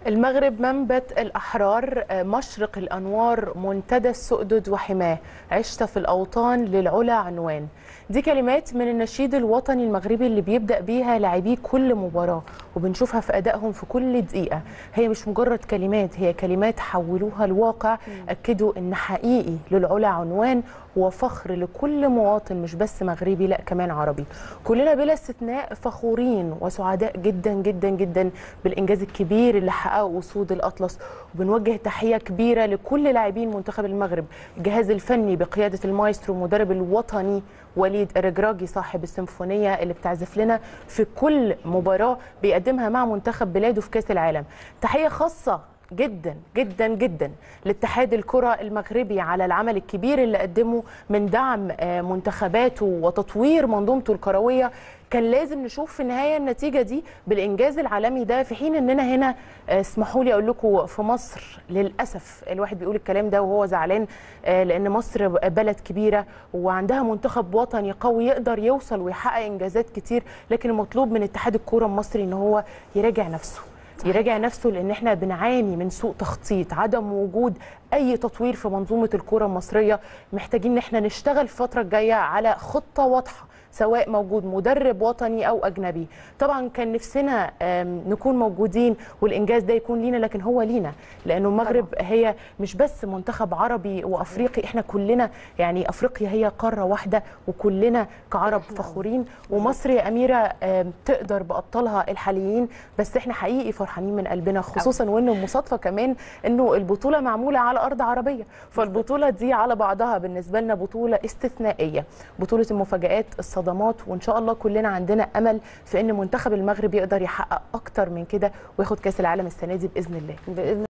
المغرب منبت الأحرار مشرق الأنوار منتدى السؤدد وحماه عشت في الأوطان للعلا عنوان دي كلمات من النشيد الوطني المغربي اللي بيبدأ بيها لاعبي كل مباراة وبنشوفها في أدائهم في كل دقيقة هي مش مجرد كلمات هي كلمات حولوها لواقع أكدوا إن حقيقي للعلا عنوان هو فخر لكل مواطن مش بس مغربي لا كمان عربي كلنا بلا استثناء فخورين وسعداء جدا جدا جدا بالإنجاز الكبير اللي حققه أسود الأطلس وبنوجه تحية كبيرة لكل لاعبين منتخب المغرب الجهاز الفني بقيادة المايسترو المدرب الوطني وليد الرجراجي صاحب السيمفونية اللي بتعزف لنا في كل مباراة بيقدمها مع منتخب بلاده في كأس العالم تحية خاصة جدا جدا جدا لاتحاد الكرة المغربي على العمل الكبير اللي قدمه من دعم منتخباته وتطوير منظومته الكروية كان لازم نشوف في النهاية النتيجة دي بالإنجاز العالمي ده في حين إننا هنا اسمحوا لي أقول لكم في مصر للأسف الواحد بيقول الكلام ده وهو زعلان لأن مصر بلد كبيرة وعندها منتخب وطني قوي يقدر يوصل ويحقق إنجازات كتير لكن المطلوب من اتحاد الكرة المصري إن هو يراجع نفسه يراجع نفسه لان احنا بنعاني من سوء تخطيط عدم وجود اي تطوير في منظومه الكره المصريه محتاجين ان احنا نشتغل الفتره الجايه على خطه واضحه سواء موجود مدرب وطني او اجنبي طبعا كان نفسنا نكون موجودين والانجاز ده يكون لينا لكن هو لينا لانه المغرب هي مش بس منتخب عربي وافريقي احنا كلنا يعني افريقيا هي قاره واحده وكلنا كعرب فخورين ومصر يا اميره تقدر بابطالها الحاليين بس احنا حقيقي فرحانين من قلبنا خصوصا وانه المصادفه كمان انه البطوله معموله على ارض عربيه فالبطوله دي على بعضها بالنسبه لنا بطوله استثنائيه بطوله المفاجات الصدمات وان شاء الله كلنا عندنا امل في ان منتخب المغرب يقدر يحقق اكتر من كده وياخد كاس العالم السنه دي باذن الله باذن